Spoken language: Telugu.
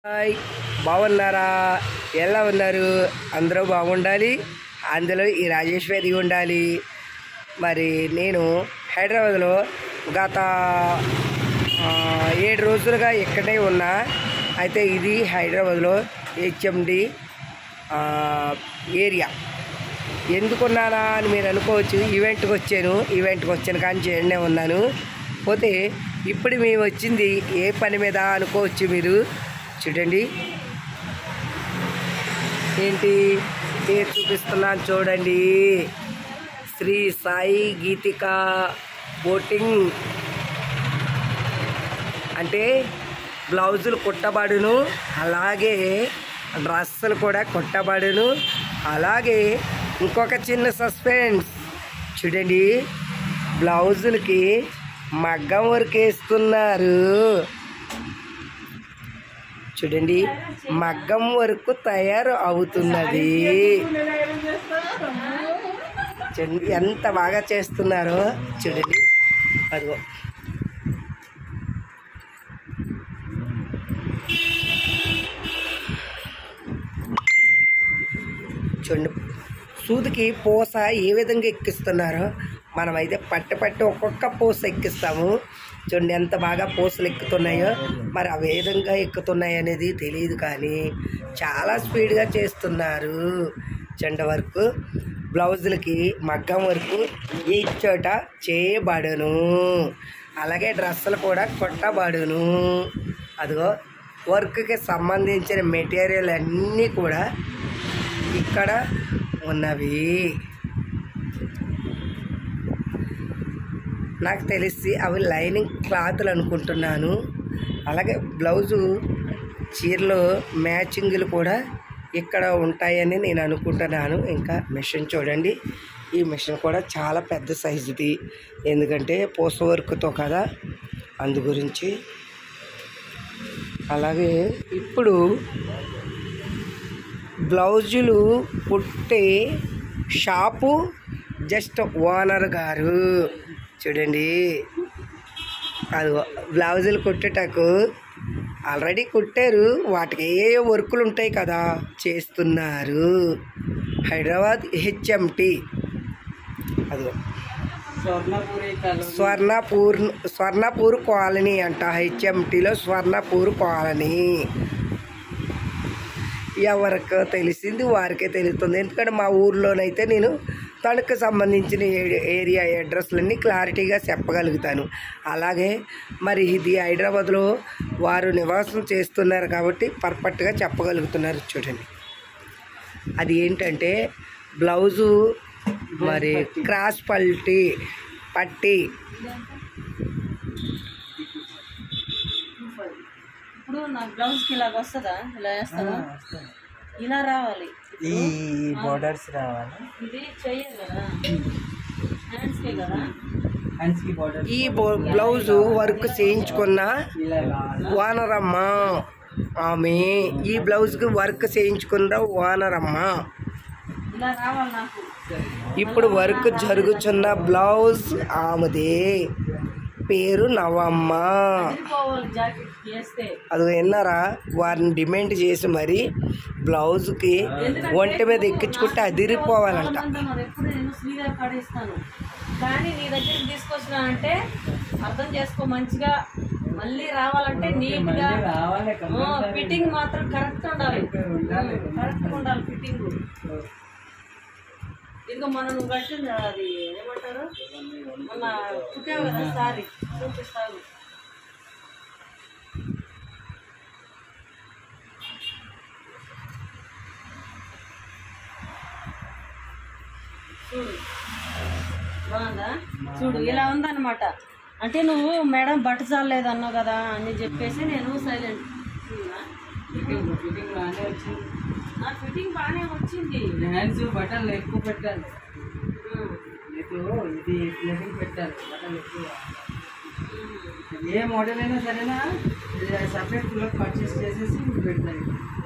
హాయ్ బాగున్నారా ఎలా ఉన్నారు అందరూ బాగుండాలి అందులో ఈ రాజేశ్వరి ఉండాలి మరి నేను హైదరాబాద్లో గత ఆ, ఏడు రోజులుగా ఇక్కడే ఉన్నా అయితే ఇది హైదరాబాద్లో హెచ్ఎండి ఏరియా ఎందుకున్నానా అని మీరు అనుకోవచ్చు ఈవెంట్కి వచ్చాను ఈవెంట్కి వచ్చాను కానీ చేయనే ఉన్నాను పోతే ఇప్పుడు మేము వచ్చింది ఏ పని మీద అనుకోవచ్చు మీరు చూడండి ఏంటి పేరు చూపిస్తున్నాను చూడండి శ్రీ సాయి గీతిక బోటింగ్ అంటే బ్లౌజులు కుట్టబడును అలాగే డ్రెస్సులు కూడా కుట్టబడును అలాగే ఇంకొక చిన్న సస్పెన్స్ చూడండి బ్లౌజులకి మగ్గం వర్క్ వేస్తున్నారు చూడండి మగ్గం వరకు తయారు అవుతున్నది చూడండి ఎంత బాగా చేస్తున్నారో చూడండి అదిగో చూడండి సూదికి పూస ఏ విధంగా ఎక్కిస్తున్నారో మనమైతే పట్టి పట్టి ఒక్కొక్క పూస ఎక్కిస్తాము చూడండి ఎంత బాగా పూసలు ఎక్కుతున్నాయో మరి అవి ఏ విధంగా ఎక్కుతున్నాయి అనేది తెలియదు కానీ చాలా స్పీడ్గా చేస్తున్నారు చెండ వర్క్ బ్లౌజులకి మగ్గం వర్క్ ఈ చోట చేయబడును అలాగే డ్రెస్సులు కూడా కొట్టబడును అదిగో వర్క్కి సంబంధించిన మెటీరియల్ అన్నీ కూడా ఇక్కడ ఉన్నవి నాకు తెలిసి అవి లైనింగ్ క్లాతులు అనుకుంటున్నాను అలాగే బ్లౌజు చీరలు మ్యాచింగ్లు కూడా ఇక్కడ ఉంటాయని నేను అనుకుంటున్నాను ఇంకా మిషన్ చూడండి ఈ మిషన్ కూడా చాలా పెద్ద సైజుది ఎందుకంటే పూస వర్క్తో కదా అందు గురించి అలాగే ఇప్పుడు బ్లౌజులు కుట్టే షాపు జస్ట్ ఓనర్ గారు చూడండి అది బ్లౌజులు కుట్టేటకు ఆల్రెడీ కుట్టారు వాటికి ఏ ఏ వర్కులు ఉంటాయి కదా చేస్తున్నారు హైదరాబాద్ హెచ్ఎంటి అదిగో స్వర్ణపురి కలర్ స్వర్ణపూర్ స్వర్ణపూర్ కాలనీ అంట హెచ్ఎంటిలో స్వర్ణపూర్ కాలనీ ఎవరికి తెలిసింది వారికే తెలుస్తుంది ఎందుకంటే మా ఊర్లోనైతే నేను తణుకు సంబంధించిన ఏ- ఏరియా అడ్రస్లన్నీ క్లారిటీగా చెప్పగలుగుతాను అలాగే మరి ఇది హైదరాబాద్లో వారు నివాసం చేస్తున్నారు కాబట్టి పర్ఫెక్ట్గా చెప్పగలుగుతున్నారు చూడండి అది ఏంటంటే బ్లౌజు మరి క్రాస్ పల్టీ పట్టి ఇప్పుడు నా బ్లౌజ్ కి ఇలాగ వస్తుందా ఇలా వేస్తావా ఇలా రావాలి ఈ బోర్డర్స్ రావాలి ఇది చెయ్యాలి కదా హ్యాండ్స్ కి కదా హ్యాండ్స్ కి బోర్డర్ ఈ బో- బ్లౌజు వర్క్ చేయించుకున్న ఇలా రావాలి ఓనరమ్మ ఆమె ఈ బ్లౌజ్కి వర్క్ చేయించుకున్న ఓనరమ్మ ఇలా రావాలి నాకు ఇప్పుడు వర్క్ జరుగుతున్న బ్లౌజ్ ఆమెదే పేరు నవమ్మ పోవాలి జాకెట్ వేస్తే అది విన్నారా వారిని డిమాండ్ చేసి మరి బ్లౌజ్కి ఒంటి మీద ఎక్కించుకుంటే అదిరిపోవాలంట అంటున్నారు ఎప్పుడు నేను శ్రీగారు కడిస్తాను కానీ నీ దగ్గరికి తీసుకొచ్చినా అంటే అర్థం చేసుకో మంచిగా మళ్ళీ రావాలంటే నీట్ గా రావాలి ఫిట్టింగ్ మాత్రం కరెక్ట్ ఉండాలి ఉండాలి. కరెక్ట్ ఉండాలి ఫిట్టింగ్ ఇదిగో మనం నువ్వు కట్టింది అది ఏమంటారు మొన్న కుట్టావు కదా సారీ చూపిస్తాను చూడు బాగుందా చూడు ఇలా ఉందన్నమాట అంటే నువ్వు మేడం బట్ట చాలేదు అన్నావు కదా అని చెప్పేసి నేను సైలెంట్ ఫిట్టింగ్ ఫిట్టింగ్ బాగానే వచ్చింది నా ఫిట్టింగ్ బాగానే వచ్చింది హ్యాండ్స్ బటన్లు ఎక్కువ పెట్టాలి ఉం. నీకు ఇది ప్లేటింగ్ పెట్టాలి బటన్లు ఎక్కువ ఏ మోడల్ అయినా సరేనా సపరేట్ కట్ చేసి చేసేసి పెట్టాలి